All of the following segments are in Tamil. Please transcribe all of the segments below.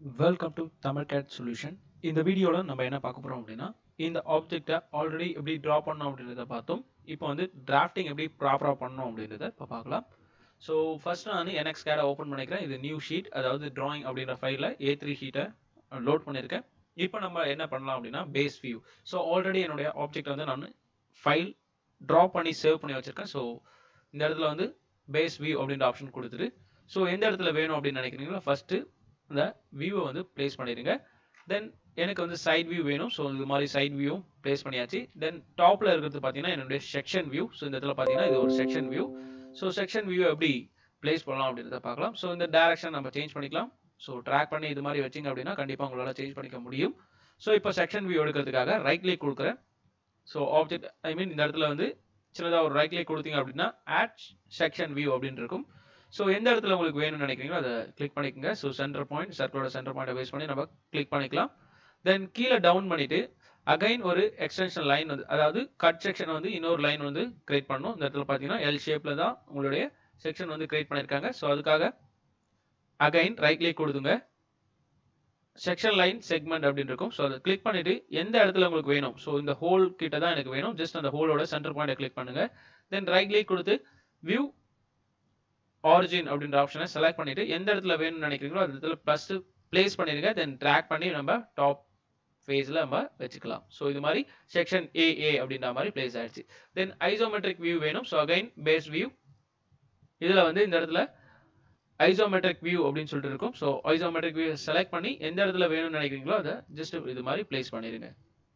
welcome to Tamil CAD solution இந்த வீடியோவில் நம்ம என்ன பார்க்க போகிறோம் அப்படின்னா இந்த ஆப்ஜெக்டை ஆல்ரெடி எப்படி ட்ரா பண்ணோம் அப்படின்றத பார்த்தோம் இப்போ வந்து டிராஃப்டிங் எப்படி ப்ராப்பராக பண்ணோம் அப்படின்றத இப்போ பார்க்கலாம் ஸோ ஃபர்ஸ்ட் நான் வந்து NX CAD ஓப்பன் பண்ணிக்கிறேன் இது நியூ ஷீட் அதாவது drawing அப்படின்ற ஃபைலில் ஏ த்ரீ ஷீட்டை லோட் பண்ணியிருக்கேன் இப்போ நம்ம என்ன பண்ணலாம் அப்படின்னா பேஸ் வியூ ஸோ ஆல்ரெடி என்னுடைய ஆப்ஜெக்ட் வந்து நான் ஃபைல் ட்ரா பண்ணி சேவ் பண்ணி வச்சிருக்கேன் ஸோ இந்த இடத்துல வந்து பேஸ் வியூ அப்படின்ற ஆப்ஷன் கொடுத்துட்டு ஸோ எந்த இடத்துல வேணும் அப்படின்னு நினைக்கிறீங்களோ ஃபர்ஸ்ட் இந்த வியூவை வந்து பிளேஸ் பண்ணிடுங்க தென் எனக்கு வந்து சைட் வியூ வேணும் ஸோ இது மாதிரி சைட் வியூவும் பிளேஸ் பண்ணியாச்சு தென் டாப்ல இருக்கிறது பார்த்தீங்கன்னா என்னுடைய செக்ஷன் வியூ ஸோ இந்த இடத்துல பார்த்தீங்கன்னா இது ஒரு section view so section view எப்படி பிளேஸ் பண்ணலாம் அப்படின்றத பார்க்கலாம் ஸோ இந்த டைரக்ஷன் நம்ம சேஞ்ச் பண்ணிக்கலாம் ஸோ ட்ராக் பண்ணி இது மாதிரி வச்சிங்க அப்படின்னா கண்டிப்பாக உங்களால் சேஞ்ச் பண்ணிக்க முடியும் ஸோ இப்போ செக்ஷன் வியூ எடுக்கிறதுக்காக ரைட் கிளிக் கொடுக்குறேன் ஸோ ஆப்ஜெக்ட் ஐ மீன் இந்த இடத்துல வந்து சின்னதாக ஒரு ரைட் கிளிக் கொடுத்தீங்க அப்படின்னா ஆட் செக்ஷன் வியூ அப்படின்னு இருக்கும் ஸோ எந்த இடத்துல உங்களுக்கு வேணும்னு நினைக்கிறீங்களோ அதை கிளிக் பண்ணிக்கோங்க ஸோ சென்டர் பாயிண்ட் சர்க்கிளோட சென்டர் பாயிண்ட் பேஸ் பண்ணி நம்ம கிளிக் பண்ணிக்கலாம் தென் கீழே டவுன் பண்ணிட்டு அகைன் ஒரு எக்ஸ்டென்ஷன் லைன் வந்து அதாவது கட் செக்ஷன் வந்து இன்னொரு லைன் வந்து கிரியேட் பண்ணணும் இந்த இடத்துல பார்த்தீங்கன்னா எல் ஷேப்ல தான் உங்களுடைய செக்ஷன் வந்து கிரியேட் பண்ணியிருக்காங்க ஸோ அதுக்காக அகைன் ரைட் கிளிக் கொடுத்துங்க செக்ஷன் லைன் செக்மெண்ட் அப்படின்னு இருக்கும் ஸோ அதை கிளிக் பண்ணிட்டு எந்த இடத்துல உங்களுக்கு வேணும் ஸோ இந்த ஹோல் கிட்ட தான் எனக்கு வேணும் ஜஸ்ட் அந்த ஹோலோட சென்டர் பாயிண்டை கிளிக் பண்ணுங்க தென் ரைட் கிளிக் கொடுத்து வியூ ஆரிஜின் அப்படின்ற ஆப்ஷனை செலக்ட் பண்ணிட்டு எந்த இடத்துல வேணும்னு நினைக்கிறீங்களோ அந்த இடத்துல ப்ளஸ் பிளேஸ் பண்ணிருங்க தென் ட்ராக் பண்ணி நம்ம டாப் ஃபேஸில் நம்ம வச்சுக்கலாம் ஸோ இது மாதிரி செக்ஷன் ஏ ஏ அப்படின்ற மாதிரி பிளேஸ் ஆயிடுச்சு தென் ஐசோமெட்ரிக் வியூ வேணும் ஸோ அகைன் பேஸ் வியூ இதில் வந்து இந்த இடத்துல ஐசோமெட்ரிக் வியூ அப்படின்னு சொல்லிட்டு இருக்கும் ஸோ ஐசோமெட்ரிக் வியூ செலக்ட் பண்ணி எந்த இடத்துல வேணும்னு நினைக்கிறீங்களோ அதை ஜஸ்ட் இது மாதிரி பிளேஸ் பண்ணிடுங்க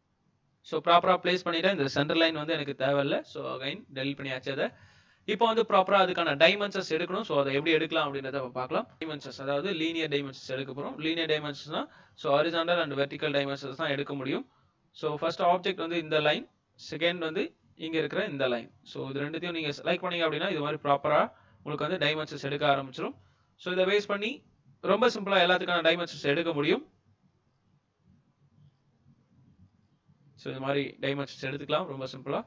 ஸோ ப்ராப்பராக பிளேஸ் பண்ணிட்டேன் இந்த சென்டர் லைன் வந்து எனக்கு தேவையில்லை ஸோ அகைன் டெலிட் பண்ணியாச்சு அதை இப்போ வந்து ப்ராப்பராக அதுக்கான டைமென்ஷன்ஸ் எடுக்கணும் ஸோ அதை எப்படி எடுக்கலாம் அப்படின்றத பார்க்கலாம் டைமென்ஷன்ஸ் அதாவது லீனியர் டைமென்ஷன்ஸ் எடுக்க போகிறோம் லீனியர் டைமென்ஷன்ஸ்னா so horizontal and vertical dimensions தான் எடுக்க முடியும் ஸோ ஃபர்ஸ்ட் ஆப்ஜெக்ட் வந்து இந்த லைன் செகண்ட் வந்து இங்கே இருக்கிற இந்த லைன் ஸோ இது ரெண்டுத்தையும் நீங்கள் செலக்ட் பண்ணீங்க அப்படின்னா இது மாதிரி ப்ராப்பராக உங்களுக்கு வந்து டைமென்ஷன்ஸ் எடுக்க ஆரம்பிச்சிடும் ஸோ இதை பேஸ் பண்ணி ரொம்ப சிம்பிளாக எல்லாத்துக்கான டைமென்ஷன்ஸ் எடுக்க முடியும் ஸோ இது மாதிரி டைமென்ஷன்ஸ் எடுத்துக்கலாம் ரொம்ப சிம்பிளாக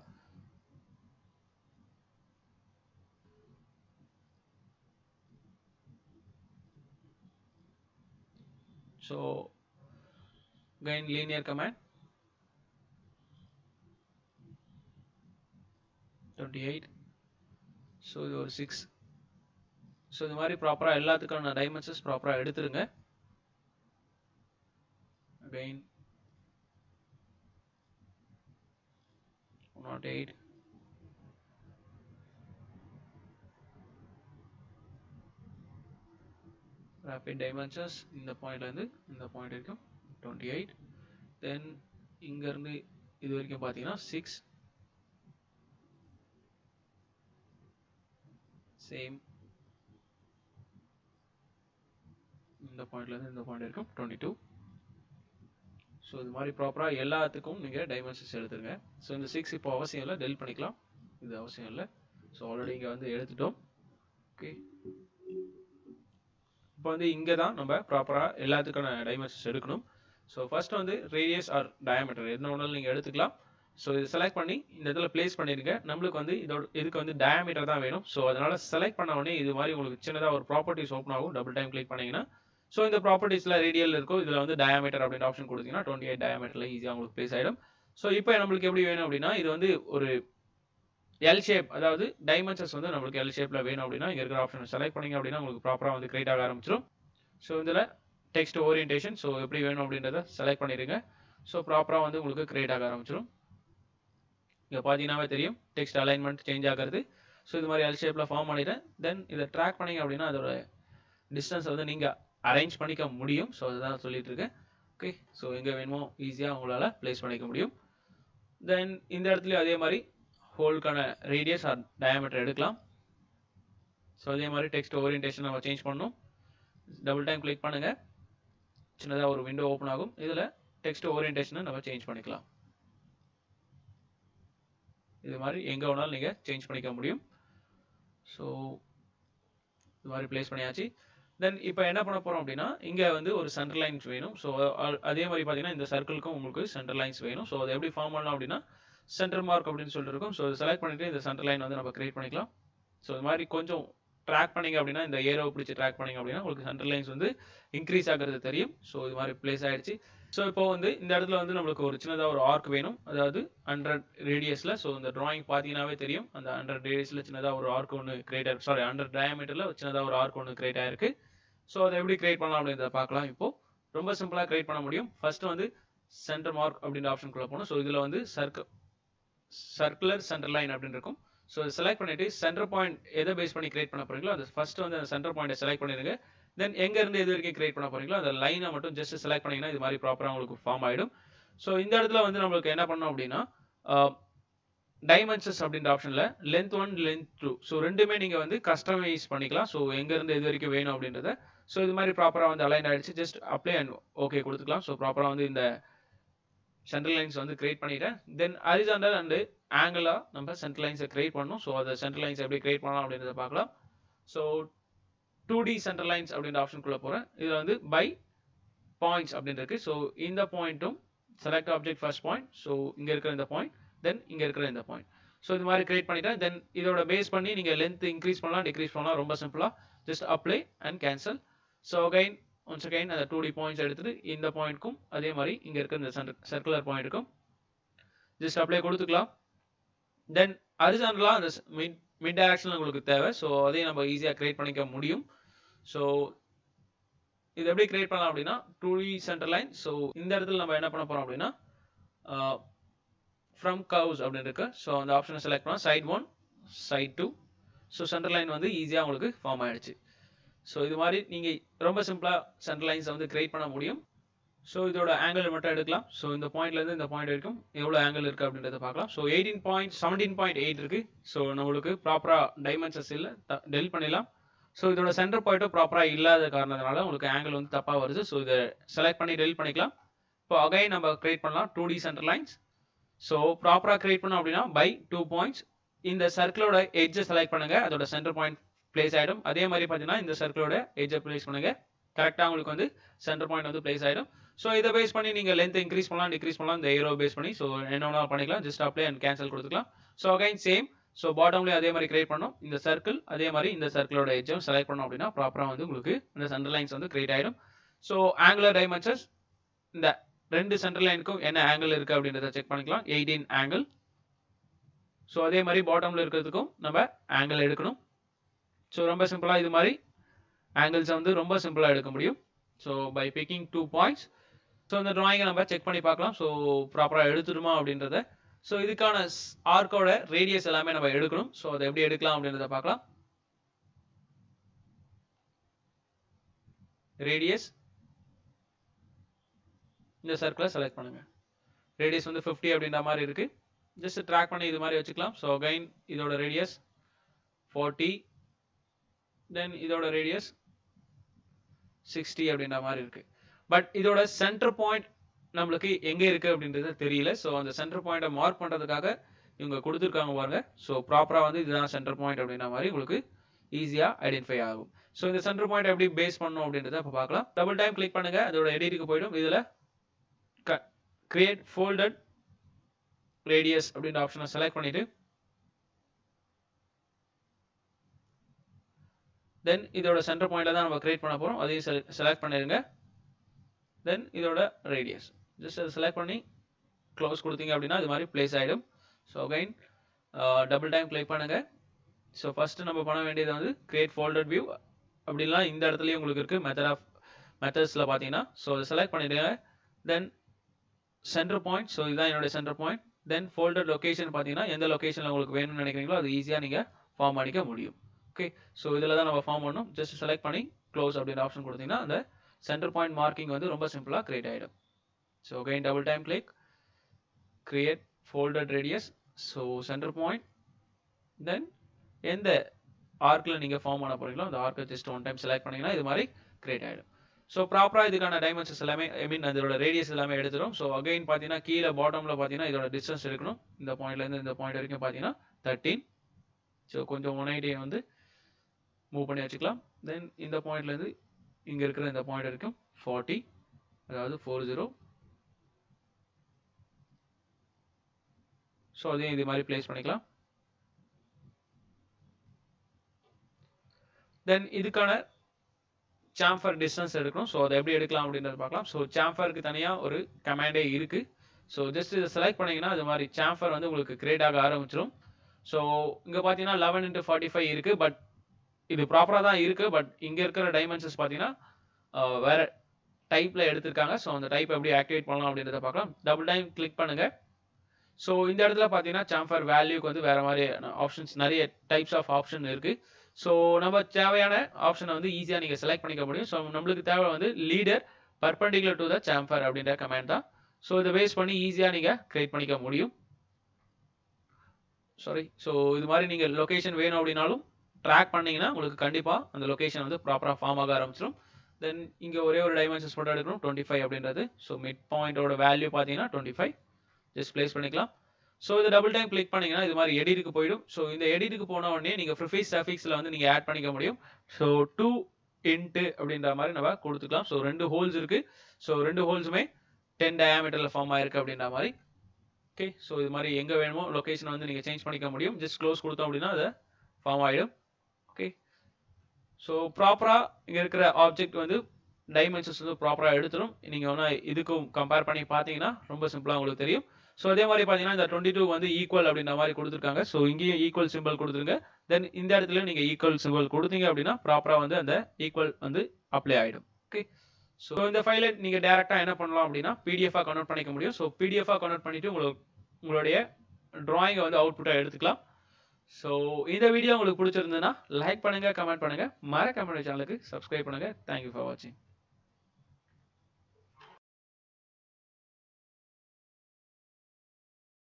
So again linear command 28 so இது ஒரு சிக்ஸ் ஸோ இது மாதிரி ப்ராப்பராக எல்லாத்துக்கான டைமென்ஷன்ஸ் ப்ராப்பராக எடுத்துருங்க again not eight rapid dimensions இந்த பாயிண்ட்ல இருந்து இந்த பாயிண்ட் வரைக்கும் டுவெண்ட்டி எயிட் தென் இங்க இருந்து இது வரைக்கும் பார்த்தீங்கன்னா சிக்ஸ் சேம் இந்த பாயிண்ட்ல இருந்து இந்த பாயிண்ட் வரைக்கும் டுவெண்ட்டி டூ ஸோ இது மாதிரி ப்ராப்பராக எல்லாத்துக்கும் நீங்கள் டைமென்ஷன்ஸ் எடுத்துருங்க ஸோ இந்த சிக்ஸ் இப்போ அவசியம் இல்லை டெல் பண்ணிக்கலாம் இது அவசியம் இல்லை ஸோ ஆல்ரெடி இங்கே வந்து எடுத்துட்டோம் ஓகே இப்போ வந்து இங்கே தான் நம்ம ப்ராப்பராக எல்லாத்துக்கான டைமென்ஷன்ஸ் எடுக்கணும் ஸோ ஃபர்ஸ்ட் வந்து ரேடியஸ் ஆர் டயமீட்டர் என்ன ஒன்றாலும் நீங்கள் எடுத்துக்கலாம் ஸோ இது செலக்ட் பண்ணி இந்த இடத்துல பிளேஸ் பண்ணிடுங்க நம்மளுக்கு வந்து இதோட இதுக்கு வந்து டயமீட்டர் தான் வேணும் ஸோ அதனால செலக்ட் பண்ண உடனே இது மாதிரி உங்களுக்கு சின்னதாக ஒரு ப்ராப்பர்ட்டிஸ் ஓப்பன் ஆகும் டபுள் டைம் கிளிக் பண்ணீங்கன்னா ஸோ இந்த ப்ராப்பர்ட்டிஸில் ரேடியல் இருக்கும் இதில் வந்து டயமீட்டர் அப்படின்ற ஆப்ஷன் கொடுத்தீங்கன்னா டுவெண்ட்டி எயிட் டயமீட்டரில் ஈஸியாக உங்களுக்கு பிளேஸ் ஆகிடும் ஸோ இப்போ நம்மளுக்கு எப்படி வேணும் அப்படின்னா இது வந்து ஒரு எல் ஷேப் அதாவது டைமென்ஷன்ஸ் வந்து நம்மளுக்கு எல் ஷேப்ல வேணும் அப்படின்னா இங்க இருக்கிற ஆப்ஷன் செலக்ட் பண்ணீங்க அப்படின்னா உங்களுக்கு ப்ராப்பரா வந்து கிரியேட் ஆக ஆரம்பிச்சிடும் ஸோ இதில் டெக்ஸ்ட் ஓரியன்டேஷன் ஸோ எப்படி வேணும் அப்படின்றத செலக்ட் பண்ணிடுங்க ஸோ ப்ராப்பராக வந்து உங்களுக்கு கிரியேட் ஆக ஆரம்பிச்சிடும் இங்கே பார்த்தீங்கன்னாவே தெரியும் டெக்ஸ்ட் அலைன்மெண்ட் சேஞ்ச் ஆகிறது ஸோ இது மாதிரி எல் ஷேப்பில் ஃபார்ம் பண்ணிட்டேன் தென் இதை ட்ராக் பண்ணீங்க அப்படின்னா அதோட டிஸ்டன்ஸ் வந்து நீங்கள் அரேஞ்ச் பண்ணிக்க முடியும் ஸோ அதுதான் சொல்லிட்டு இருக்கேன் ஓகே ஸோ எங்கே வேணுமோ ஈஸியாக உங்களால் பிளேஸ் பண்ணிக்க முடியும் தென் இந்த இடத்துலையும் அதே மாதிரி ஹோல்க்கான ரேடியஸ் ஆர் டயமீட்டர் எடுக்கலாம் ஸோ அதே மாதிரி டெக்ஸ்ட் ஓரியன்டேஷன் நம்ம சேஞ்ச் பண்ணணும் டபுள் டைம் கிளிக் பண்ணுங்க சின்னதாக ஒரு விண்டோ ஓப்பன் ஆகும் இதில் டெக்ஸ்ட் ஓரியன்டேஷனை நம்ம சேஞ்ச் பண்ணிக்கலாம் இது மாதிரி எங்கே வேணாலும் நீங்கள் சேஞ்ச் பண்ணிக்க முடியும் ஸோ இது மாதிரி பிளேஸ் பண்ணியாச்சு தென் இப்போ என்ன பண்ண போகிறோம் அப்படின்னா இங்கே வந்து ஒரு சென்டர் லைன்ஸ் வேணும் ஸோ அதே மாதிரி பார்த்தீங்கன்னா இந்த சர்க்கிளுக்கும் உங்களுக்கு சென்டர் லைன்ஸ் வேணும் ஸோ அதை எப்படி ஃபார்ம் பண்ணலாம் அப்படின்னா சென்டர் மார்க் அப்படின்னு சொல்லிட்டு இருக்கும் ஸோ செலக்ட் பண்ணிட்டு இந்த சென்டர் லைன் வந்து நம்ம கிரியேட் பண்ணிக்கலாம் ஸோ இது மாதிரி கொஞ்சம் ட்ராக் பண்ணீங்க அப்படின்னா இந்த ஏரோவை பிடிச்சி ட்ராக் பண்ணீங்க அப்படின்னா உங்களுக்கு சென்டர் லைன்ஸ் வந்து இன்க்ரீஸ் ஆகிறது தெரியும் ஸோ இது மாதிரி பிளேஸ் ஆயிடுச்சு ஸோ இப்போ வந்து இந்த இடத்துல வந்து நம்மளுக்கு ஒரு சின்னதாக ஒரு ஆர்க் வேணும் அதாவது ஹண்ட்ரட் ரேடியஸில் ஸோ இந்த டிராயிங் பார்த்தீங்கன்னாவே தெரியும் அந்த ஹண்ட்ரட் ரேடியஸில் சின்னதாக ஒரு ஆர்க் ஒன்று கிரியேட் ஆயிருக்கு சாரி ஹண்ட்ரட் டயமீட்டரில் சின்னதாக ஒரு ஆர்க் ஒன்று கிரியேட் ஆயிருக்கு ஸோ அதை எப்படி கிரியேட் பண்ணலாம் அப்படின்றத பார்க்கலாம் இப்போ ரொம்ப சிம்பிளாக கிரியேட் பண்ண முடியும் ஃபர்ஸ்ட் வந்து சென்டர் மார்க் அப்படின்ற ஆப்ஷனுக்குள்ள போகணும் ஸோ இதில் வந்து சர்க்கிள் சர்க்குலர் சென்டர் லைன் அப்படின்னு இருக்கும் ஸோ செலக்ட் பண்ணிட்டு சென்டர் பாயிண்ட் எதை பேஸ் பண்ணி கிரியேட் பண்ண போறீங்களோ அது ஃபர்ஸ்ட் வந்து அந்த சென்டர் பாயிண்ட்டை செலக்ட் பண்ணிடுங்க தென் எங்க இருந்து எது வரைக்கும் கிரியேட் பண்ண போறீங்களோ அந்த லைனை மட்டும் ஜஸ்ட் செலக்ட் பண்ணீங்கன்னா இது மாதிரி ப்ராப்பராக உங்களுக்கு ஃபார்ம் ஆயிடும் ஸோ இந்த இடத்துல வந்து நம்மளுக்கு என்ன பண்ணோம் அப்படின்னா டைமென்ஷன்ஸ் அப்படின்ற ஆப்ஷன்ல length one length two so ரெண்டுமே நீங்க வந்து கஸ்டமைஸ் பண்ணிக்கலாம் ஸோ எங்க இருந்து எது வரைக்கும் வேணும் அப்படின்றத ஸோ இது மாதிரி ப்ராப்பராக வந்து அலைன் ஆயிடுச்சு ஜஸ்ட் அப்ளை அண்ட் ஓகே கொடுத்துக்கலாம் ஸோ ப்ராப்பராக வந்து இந்த சென்ட்ரல் லைன்ஸ் வந்து கிரியேட் பண்ணிட்டேன் தென் ஹரிசாண்டல் அண்ட் ஆங்கிளா நம்ம சென்ட்ரல் லைன்ஸை கிரியேட் பண்ணணும் ஸோ அதை சென்ட்ரல் லைன்ஸ் எப்படி கிரியேட் பண்ணலாம் அப்படின்றத பார்க்கலாம் so two D central lines அப்படின்ற ஆப்ஷனுக்குள்ள போகிறேன் இதில் வந்து பை பாயிண்ட்ஸ் அப்படின்னு இருக்கு ஸோ இந்த பாயிண்ட்டும் select object first point so இங்கே இருக்கிற இந்த பாயிண்ட் தென் இங்கே இருக்கிற இந்த பாயிண்ட் ஸோ இது மாதிரி கிரியேட் பண்ணிட்டேன் தென் இதோட பேஸ் பண்ணி நீங்கள் லென்த் இன்க்ரீஸ் பண்ணலாம் டிக்ரீஸ் பண்ணலாம் ரொம்ப சிம்பிளாக just apply and cancel so again once again அந்த டூ டி பாயிண்ட்ஸ் எடுத்துட்டு இந்த பாயிண்ட்க்கும் அதே மாதிரி இங்கே இருக்கிற இந்த சர்க்குலர் பாயிண்ட்டுக்கும் ஜஸ்ட் அப்ளை கொடுத்துக்கலாம் தென் ஹரிசாண்டலாக அந்த மிட் மிட் டைரக்ஷனில் உங்களுக்கு தேவை ஸோ அதையும் நம்ம ஈஸியாக கிரியேட் பண்ணிக்க முடியும் ஸோ இது எப்படி கிரியேட் பண்ணலாம் அப்படின்னா two D center line so இந்த இடத்துல நம்ம என்ன பண்ண போகிறோம் அப்படின்னா ஃப்ரம் கவுஸ் அப்படின்னு இருக்கு ஸோ அந்த ஆப்ஷனை செலக்ட் பண்ணால் side one side two so centre line வந்து ஈஸியாக உங்களுக்கு ஃபார்ம் ஆயிடுச்சு ஸோ இது மாதிரி நீங்கள் ரொம்ப சிம்பிளாக சென்டர் லைன்ஸை வந்து கிரியேட் பண்ண முடியும் ஸோ இதோட ஆங்கிள் மட்டும் எடுக்கலாம் ஸோ இந்த பாயிண்ட்லேருந்து இந்த பாயிண்ட் வரைக்கும் எவ்வளோ ஆங்கிள் இருக்குது அப்படின்றத பார்க்கலாம் so eighteen point seventeen point eight இருக்குது ஸோ நம்மளுக்கு ப்ராப்பராக டைமென்ஷன்ஸ் இல்லை டெல் பண்ணிடலாம் ஸோ இதோட சென்டர் பாயிண்ட்டும் ப்ராப்பராக இல்லாத காரணத்தினால உங்களுக்கு ஆங்கிள் வந்து தப்பாக வருது ஸோ இதை செலக்ட் பண்ணி டெல் பண்ணிக்கலாம் இப்போ அகைன் நம்ம கிரியேட் பண்ணலாம் two D centre lines so ப்ராப்பராக கிரியேட் பண்ணோம் அப்படின்னா பை டூ பாயிண்ட்ஸ் இந்த சர்க்கிளோட எட்ஜை செலக்ட் பண்ணுங்க அதோட சென்டர் பாயிண்ட் பிளேஸ் ஆகிடும் அதே மாதிரி பார்த்தீங்கன்னா இந்த சர்க்கிளோட எட்ஜை பிளேஸ் பண்ணுங்க கரெக்டாக உங்களுக்கு வந்து சென்டர் பாயிண்ட் வந்து பிளேஸ் ஆகிடும் ஸோ இதை பேஸ் பண்ணி நீங்கள் லென்த் இன்க்ரீஸ் பண்ணலாம் டிக்ரீஸ் பண்ணலாம் இந்த ஏரோ பேஸ் பண்ணி ஸோ என்ன வேணாலும் பண்ணிக்கலாம் ஜஸ்ட் அப்ளை அண்ட் கேன்சல் கொடுத்துக்கலாம் ஸோ அகைன் சேம் ஸோ பாட்டம்லேயும் அதே மாதிரி கிரியேட் பண்ணோம் இந்த சர்க்கிள் அதே மாதிரி இந்த சர்க்கிளோட எட்ஜும் செலக்ட் பண்ணோம் அப்படின்னா ப்ராப்பராக வந்து உங்களுக்கு இந்த சென்டர் லைன்ஸ் வந்து கிரியேட் ஆகிடும் ஸோ ஆங்குலர் டைமென்ஷன்ஸ் இந்த ரெண்டு சென்டர் லைனுக்கும் என்ன ஆங்கிள் இருக்குது அப்படின்றத செக் பண்ணிக்கலாம் எயிட்டீன் ஆங்கிள் ஸோ அதே மாதிரி பாட்டமில் இருக்கிறதுக்கும் நம்ம ஆங்கிள் எடுக்கணும் ஸோ ரொம்ப சிம்பிளாக இது மாதிரி ஆங்கிள்ஸை வந்து ரொம்ப சிம்பிளாக எடுக்க முடியும் so by picking two points so இந்த ட்ராயிங்கை நம்ம செக் பண்ணி பார்க்கலாம் ஸோ ப்ராப்பராக எடுத்துடுமா அப்படின்றத ஸோ இதுக்கான ஆர்க்கோட ரேடியஸ் எல்லாமே நம்ம எடுக்கணும் ஸோ அதை எப்படி எடுக்கலாம் அப்படின்றத பார்க்கலாம் ரேடியஸ் இந்த சர்க்கிளை செலக்ட் பண்ணுங்க ரேடியஸ் வந்து ஃபிஃப்டி அப்படின்ற மாதிரி இருக்கு ஜஸ்ட் ட்ராக் பண்ணி இது மாதிரி வச்சுக்கலாம் ஸோ அகைன் இதோட ரேடியஸ் ஃபார்ட்டி தென் இதோட ரேடியஸ் சிக்ஸ்டி அப்படின்ற மாதிரி இருக்கு பட் இதோட சென்டர் பாயிண்ட் நம்மளுக்கு எங்க இருக்கு அப்படின்றது தெரியல ஸோ அந்த சென்டர் பாயிண்ட்டை மார்க் பண்றதுக்காக இவங்க கொடுத்துருக்காங்க பாருங்க ஸோ ப்ராப்பரா வந்து இதுதான் சென்டர் பாயிண்ட் அப்படின்ற மாதிரி உங்களுக்கு ஈஸியா ஐடென்டிஃபை ஆகும் ஸோ இந்த சென்டர் பாயிண்ட் எப்படி பேஸ் பண்ணணும் அப்படின்றத இப்போ பார்க்கலாம் டபுள் டைம் கிளிக் பண்ணுங்க அதோட எடிட்டுக்கு போயிடும் இதுல கிரியேட் ஃபோல்டட் ரேடியஸ் அப்படின்ற ஆப்ஷனை செலக்ட் பண்ணிட்டு தென் இதோட சென்டர் பாயிண்ட்ல தான் நம்ம கிரியேட் பண்ண போறோம் அதையும் செலக்ட் பண்ணிருங்க தென் இதோட ரேடியஸ் ஜஸ்ட் அதை செலக்ட் பண்ணி க்ளோஸ் கொடுத்தீங்க அப்படின்னா இது மாதிரி பிளேஸ் ஆகிடும் so again double time click பண்ணுங்க ஸோ ஃபர்ஸ்ட் நம்ம பண்ண வேண்டியது வந்து கிரியேட் ஃபோல்டட் வியூ அப்படிலாம் இந்த இடத்துலயும் உங்களுக்கு இருக்கு மெத்தட் ஆஃப் மெத்தட்ஸில் பார்த்தீங்கன்னா ஸோ அதை செலக்ட் பண்ணிடுங்க தென் சென்டர் பாயிண்ட் ஸோ இதுதான் என்னோட centre point then folder location பார்த்தீங்கன்னா எந்த லொகேஷனில் உங்களுக்கு வேணும்னு நினைக்கிறீங்களோ அது ஈஸியாக நீங்கள் ஃபார்ம் பண்ணிக்க முடியும் ஓகே ஸோ இதில் தான் நம்ம ஃபார்ம் பண்ணணும் ஜஸ்ட் செலக்ட் பண்ணி க்ளோஸ் அப்படின்ற ஆப்ஷன் கொடுத்தீங்கன்னா அந்த சென்டர் பாயிண்ட் மார்க்கிங் வந்து ரொம்ப சிம்பிளாக கிரியேட் ஆகிடும் so again double time click create folded radius so centre point then எந்த ஆர்க்கில் நீங்கள் ஃபார்ம் பண்ண போறீங்களோ அந்த ஆர்க்கை ஜஸ்ட் ஒன் டைம் செலக்ட் பண்ணீங்கன்னா இது மாதிரி கிரியேட் ஆகிடும் ஸோ ப்ராப்பராக இதுக்கான டைமென்ஷன்ஸ் எல்லாமே ஐ மீன் அதோட ரேடியஸ் எல்லாமே எடுத்துரும் ஸோ அகைன் பார்த்தீங்கன்னா கீழே பாட்டமில் பார்த்தீங்கன்னா இதோட டிஸ்டன்ஸ் எடுக்கணும் இந்த பாயிண்ட்லேருந்து இந்த பாயிண்ட் வரைக்கும் பார்த்தீங்கன்னா தேர்ட்டீன் ஸோ கொஞ்சம் ஒன் எயிட்டி வந்து மூவ் பண்ணி வச்சுக்கலாம் தென் இந்த பாயிண்ட்லேருந்து இங்கே இருக்கிற இந்த பாயிண்ட் வரைக்கும் ஃபார்ட்டி அதாவது ஃபோர் ஜீரோ ஸோ அதையும் இது மாதிரி பிளேஸ் பண்ணிக்கலாம் தென் இதுக்கான சாம்ஃபர் டிஸ்டன்ஸ் எடுக்கணும் ஸோ அதை எப்படி எடுக்கலாம் அப்படின்றத பார்க்கலாம் ஸோ சாம்ஃபருக்கு தனியாக ஒரு கமாண்டே இருக்கு ஸோ ஜஸ்ட் இதை செலக்ட் பண்ணீங்கன்னா அது மாதிரி சாம்ஃபர் வந்து உங்களுக்கு கிரியேட் ஆக ஆரம்பிச்சிடும் ஸோ இங்கே பார்த்தீங்கன்னா லெவன் இன்ட்டு ஃபார்ட்டி ஃபைவ் இருக்கு பட் இது ப்ராப்பராக தான் இருக்கு பட் இங்கே இருக்கிற டைமென்ஷன்ஸ் பார்த்தீங்கன்னா ஆஹ், வேற டைப்ல எடுத்திருக்காங்க ஸோ அந்த டைப் எப்படி ஆக்டிவேட் பண்ணலாம் அப்படின்றத பார்க்கலாம் டபுள் டைம் கிளிக் பண்ணுங்க ஸோ இந்த இடத்துல பார்த்தீங்கன்னா சாம்ஃபர் வேல்யூக்கு வந்து வேற மாதிரி ஆப்ஷன்ஸ் நிறைய டைப்ஸ் ஆஃப் ஆப்ஷன் இருக்கு ஸோ நம்ம தேவையான ஆப்ஷனை வந்து ஈஸியாக நீங்கள் செலக்ட் பண்ணிக்க முடியும் ஸோ நம்மளுக்கு தேவை வந்து leader perpendicular to the chamfer அப்படின்ற கமெண்ட் தான் ஸோ இதை பேஸ் பண்ணி ஈஸியாக நீங்கள் கிரியேட் பண்ணிக்க முடியும் சாரி ஸோ இது மாதிரி நீங்கள் லொகேஷன் வேணும் அப்படின்னாலும் ட்ராக் பண்ணீங்கன்னா உங்களுக்கு கண்டிப்பாக அந்த லொகேஷன் வந்து ப்ராப்பராக ஃபார்ம் ஆக ஆரம்பிச்சிடும் தென் இங்கே ஒரே ஒரு டைமென்ஷன்ஸ் மட்டும் எடுக்கணும் டுவெண்ட்டி ஃபைவ் அப்படின்றது ஸோ மிட் பாயிண்டோட வேல்யூ பார்த்தீங்கன்னா டுவெண்ட்டி ஃபைவ் ஜஸ்ட் ப்ளேஸ் பண்ணிக்கலாம் ஸோ இது டபுள் டைம் கிளிக் பண்ணீங்கன்னா இது மாதிரி எடிட்டுக்கு போயிடும் ஸோ இந்த எடிட்டுக்கு போன உடனே நீங்கள் ப்ரிஃபைஸ் சஃபிக்ஸில் வந்து நீங்கள் ஆட் பண்ணிக்க முடியும் ஸோ டூ இன்ட்டு அப்படின்ற மாதிரி நம்ம கொடுத்துக்கலாம் ஸோ ரெண்டு ஹோல்ஸ் இருக்கு ஸோ ரெண்டு ஹோல்ஸுமே டென் டயாமீட்டரில் ஃபார்ம் ஆயிருக்கு அப்படின்ற மாதிரி ஓகே ஸோ இது மாதிரி எங்கே வேணுமோ லொகேஷனை வந்து நீங்கள் சேஞ்ச் பண்ணிக்க முடியும் ஜஸ்ட் க்ளோஸ் கொடுத்தோம் அப்படின்னா அது ஃபார்ம் ஆகிடும் ஓகே ஸோ ப்ராப்பராக இங்கே இருக்கிற ஆப்ஜெக்ட் வந்து டைமென்ஷன்ஸ் வந்து ப்ராப்பராக எடுத்துரும் நீங்கள் வேணா இதுக்கும் கம்பேர் பண்ணி பார்த்தீங்கன்னா ரொம்ப சிம்பிளாக உங்களுக்கு தெரியும் ஸோ அதே மாதிரி பார்த்தீங்கன்னா இந்த டுவெண்ட்டி டூ வந்து ஈக்குவல் அப்படின்ற மாதிரி கொடுத்துருக்காங்க ஸோ இங்கேயும் ஈக்குவல் சிம்பிள் கொடுத்துருங்க தென் இந்த இடத்துல நீங்கள் ஈக்குவல் சிம்பிள் கொடுத்தீங்க அப்படின்னா ப்ராப்பராக வந்து அந்த ஈக்குவல் வந்து அப்ளை ஆகிடும் ஓகே ஸோ இந்த ஃபைலை நீங்கள் டேரெக்டாக என்ன பண்ணலாம் அப்படின்னா பிடிஎஃபாக கன்வெர்ட் பண்ணிக்க முடியும் ஸோ பிடிஎஃபாக கன்வெர்ட் பண்ணிட்டு உங்களுக்கு உங்களுடைய டிராயிங்கை வந்து அவுட்புட்டாக எடுத்துக்கலாம் ஸோ இந்த வீடியோ உங்களுக்கு பிடிச்சிருந்ததுன்னா லைக் பண்ணுங்க கமெண்ட் பண்ணுங்க மறக்காம சேனலுக்கு சப்ஸ்கிரைப் பண்ணுங்க தேங்க்யூ ஃபார் வாட்சிங்